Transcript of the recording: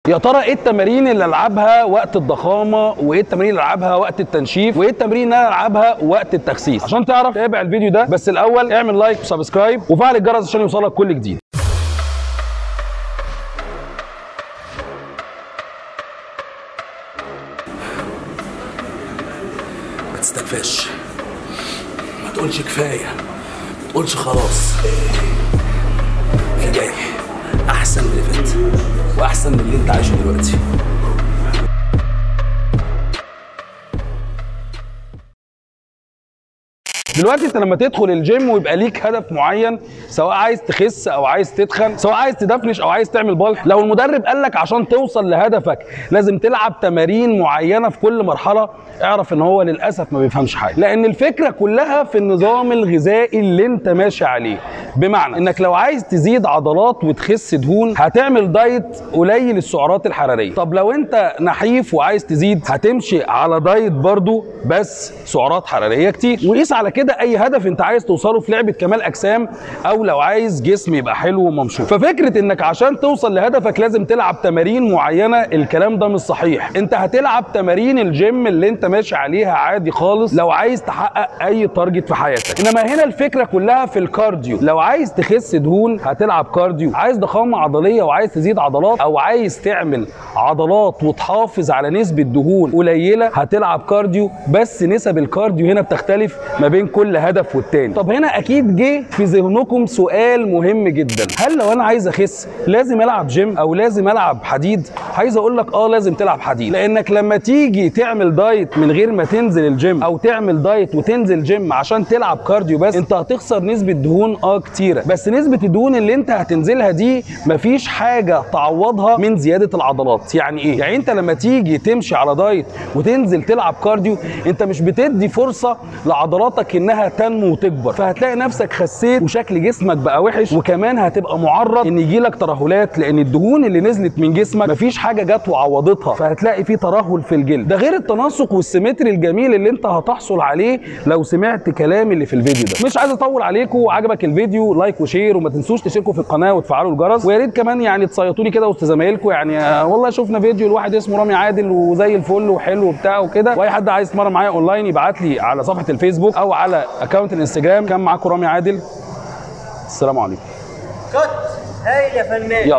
يا ترى ايه التمارين اللي العبها وقت الضخامه وايه التمارين اللي العبها وقت التنشيف وايه التمارين اللي انا العبها وقت التخسيس عشان تعرف تابع الفيديو ده بس الاول اعمل لايك وسبسكرايب وفعل الجرس عشان يوصلك كل جديد ما تستنفعش ما تقولش كفايه ما تقولش خلاص اللي جاي احسن من اللي فات واحسن من اللي انت عايشه دلوقتي دلوقتي انت لما تدخل الجيم ويبقى ليك هدف معين سواء عايز تخس او عايز تتخن سواء عايز تدفنش او عايز تعمل بالك لو المدرب قال لك عشان توصل لهدفك لازم تلعب تمارين معينه في كل مرحله اعرف ان هو للاسف ما بيفهمش حاجه لان الفكره كلها في النظام الغذائي اللي انت ماشي عليه بمعنى انك لو عايز تزيد عضلات وتخس دهون هتعمل دايت قليل السعرات الحراريه طب لو انت نحيف وعايز تزيد هتمشي على دايت برضو بس سعرات حراريه كتير وقيس على كده اي هدف انت عايز توصله في لعبه كمال اجسام او لو عايز جسم يبقى حلو وممشوق ففكره انك عشان توصل لهدفك لازم تلعب تمارين معينه الكلام ده مش صحيح انت هتلعب تمارين الجيم اللي انت ماشي عليها عادي خالص لو عايز تحقق اي تارجت في حياتك انما هنا الفكره كلها في الكارديو لو عايز تخس دهون هتلعب كارديو عايز ضخامه عضليه وعايز تزيد عضلات او عايز تعمل عضلات وتحافظ على نسبه دهون قليله هتلعب كارديو بس نسب الكارديو هنا بتختلف ما بين كل هدف والتاني طب هنا اكيد جه في ذهنكم سؤال مهم جدا هل لو انا عايز اخس لازم العب جيم او لازم العب حديد عايز اقول لك اه لازم تلعب حديد لانك لما تيجي تعمل دايت من غير ما تنزل الجيم او تعمل دايت وتنزل جيم عشان تلعب كارديو بس انت هتخسر نسبه دهون اه كتيره بس نسبه الدهون اللي انت هتنزلها دي مفيش حاجه تعوضها من زياده العضلات يعني ايه يعني انت لما تيجي تمشي على دايت وتنزل تلعب كارديو انت مش بتدي فرصه لعضلاتك انها تنمو وتكبر فهتلاقي نفسك خسيت وشكل جسمك بقى وحش وكمان هتبقى معرض ان يجيلك ترهلات لان الدهون اللي نزلت من جسمك مفيش حاجه جت وعوضتها فهتلاقي في ترهل في الجلد ده غير التناسق والسيمتري الجميل اللي انت هتحصل عليه لو سمعت كلامي اللي في الفيديو ده مش عايز اطول عليكم عجبك الفيديو لايك وشير وما تنسوش تشتركوا في القناه وتفعلوا الجرس ويا ريت كمان يعني تصيطوني كده وسط زمايلكم يعني آه، والله شفنا فيديو لواحد اسمه رامي عادل وزي الفل وحلو وبتاع وكده واي حد عايز يتمرن معايا اونلاين يبعت لي على صفحه الفيسبوك او على اكونت الانستجرام كان معاكم رامي عادل السلام عليكم كت هايل يا فنان يلا